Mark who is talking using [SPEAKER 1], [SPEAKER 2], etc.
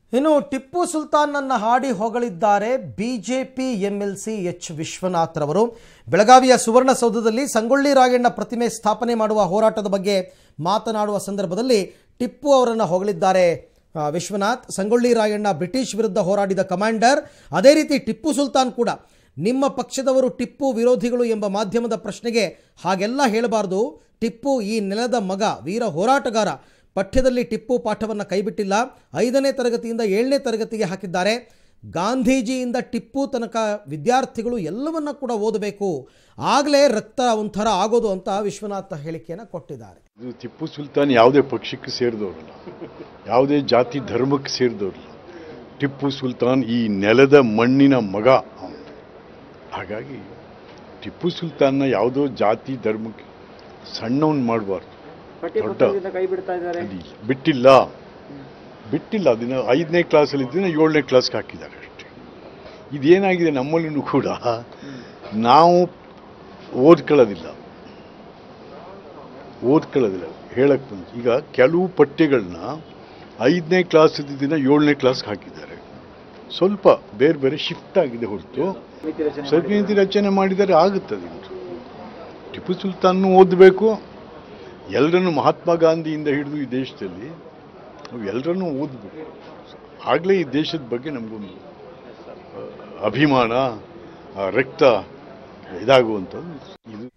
[SPEAKER 1] ಇನ್ನು ಟಿಪ್ಪು ಸುಲ್ತಾನ್ನನ್ನ ಹಾಡಿ ಹೊಗಳಿದ್ದಾರೆ ಬಿಜೆಪಿ ಎಂಎಲ್ಸಿ ಎಚ್ ವಿಶ್ವನಾಥ್ ರವರು ಬೆಳಗಾವಿಯ ಸುವರ್ಣಸೌಧದಲ್ಲಿ ಸಂಗೊಳ್ಳಿ ರಾಯಣ್ಣ ಪ್ರತಿಮೆ ಸ್ಥಾಪನೆ ಮಾಡುವ ಹೋರಾಟದ ಬಗ್ಗೆ ಮಾತನಾಡುವ ಸಂದರ್ಭದಲ್ಲಿ ಟಿಪ್ಪು ಅವರನ್ನು ಹೊಗಳಿದ್ದಾರೆ ಆ, ವಿಶ್ವನಾಥ್ ಸಂಗೊಳ್ಳಿ ರಾಯಣ್ಣ ಬ್ರಿಟಿಷ್ ವಿರುದ್ಧ ಹೋರಾಡಿದ ಕಮಾಂಡರ್ ಅದೇ ರೀತಿ ಟಿಪ್ಪು ಸುಲ್ತಾನ್ ಕೂಡ ನಿಮ್ಮ ಪಕ್ಷದವರು ಟಿಪ್ಪು ವಿರೋಧಿಗಳು ಎಂಬ ಮಾಧ್ಯಮದ ಪ್ರಶ್ನೆಗೆ ಹಾಗೆಲ್ಲ ಹೇಳಬಾರ್ದು ಟಿಪ್ಪು ಈ ನೆಲದ ಮಗ ವೀರ ಹೋರಾಟಗಾರ ಪಠ್ಯದಲ್ಲಿ ಟಿಪ್ಪು ಪಾಠವನ್ನು ಕೈಬಿಟ್ಟಿಲ್ಲ ಐದನೇ ತರಗತಿಯಿಂದ ಏಳನೇ ತರಗತಿಗೆ ಹಾಕಿದ್ದಾರೆ ಗಾಂಧೀಜಿಯಿಂದ ಟಿಪ್ಪು ತನಕ ವಿದ್ಯಾರ್ಥಿಗಳು ಎಲ್ಲವನ್ನ ಕೂಡ ಓದಬೇಕು ಆಗಲೇ ರಕ್ತ ಒಂಥರ ಆಗೋದು ಅಂತ ವಿಶ್ವನಾಥ ಹೇಳಿಕೆಯನ್ನು ಕೊಟ್ಟಿದ್ದಾರೆ
[SPEAKER 2] ಇದು ಟಿಪ್ಪು ಸುಲ್ತಾನ್ ಯಾವುದೇ ಪಕ್ಷಕ್ಕೆ ಸೇರಿದವರಲ್ಲ ಯಾವುದೇ ಜಾತಿ ಧರ್ಮಕ್ಕೆ ಸೇರಿದವರಲ್ಲ ಟಿಪ್ಪು ಸುಲ್ತಾನ್ ಈ ನೆಲದ ಮಣ್ಣಿನ ಮಗ ಅವನು ಹಾಗಾಗಿ ಟಿಪ್ಪು ಸುಲ್ತಾನ್ನ ಯಾವುದೋ ಜಾತಿ ಧರ್ಮಕ್ಕೆ ಸಣ್ಣವನ್ ಮಾಡಬಾರ್ದು
[SPEAKER 3] ಪಠ್ಯ
[SPEAKER 2] ದೊಡ್ಡ
[SPEAKER 3] ಪುಸ್ತಕದಿಂದ ಕೈ ಬಿಡ್ತಾ ಇದ್ದಾರೆ
[SPEAKER 2] ಅಲ್ಲಿ ಬಿಟ್ಟಿಲ್ಲ ಬಿಟ್ಟಿಲ್ಲ ಅದನ್ನ ಐದನೇ ಕ್ಲಾಸಲ್ಲಿ ಇದ್ದನ್ನ ಏಳನೇ ಕ್ಲಾಸ್ಗೆ ಹಾಕಿದ್ದಾರೆ ಅಷ್ಟೇ ಇದೇನಾಗಿದೆ ನಮ್ಮಲ್ಲೂ ಕೂಡ ನಾವು ಓದ್ಕೊಳ್ಳೋದಿಲ್ಲ ಓದ್ಕೊಳ್ಳೋದಿಲ್ಲ ಹೇಳಕ್ ಬಂದು ಈಗ ಕೆಲವು ಪಠ್ಯಗಳನ್ನ ಐದನೇ ಕ್ಲಾಸ್ ಇದ್ದಿದ್ದನ್ನ ಏಳನೇ ಕ್ಲಾಸ್ಗೆ ಹಾಕಿದ್ದಾರೆ ಸ್ವಲ್ಪ ಬೇರೆ ಬೇರೆ ಶಿಫ್ಟ್ ಆಗಿದೆ ಹೊರತು
[SPEAKER 3] ಮಿತಿ ರಚನೆ
[SPEAKER 2] ಸ್ವಲ್ಪ ನೀತಿ ರಚನೆ ಮಾಡಿದರೆ ಆಗುತ್ತದೆ ಇದು ಟಿಪ್ಪು ಸುಲ್ತಾನ್ ಓದಬೇಕು ಎಲ್ಲರನ್ನು ಮಹಾತ್ಮ ಗಾಂಧಿಯಿಂದ ಹಿಡಿದು ಈ ದೇಶದಲ್ಲಿ ನಾವು ಎಲ್ಲರನ್ನೂ ಓದಬೇಕು ಆಗಲೇ ಈ ದೇಶದ ಬಗ್ಗೆ ನಮಗೊಂದು ಆ, ಅಭಿಮಾನ ಆ, ರಕ್ತ ಇದಾಗುವಂಥದ್ದು ಇದು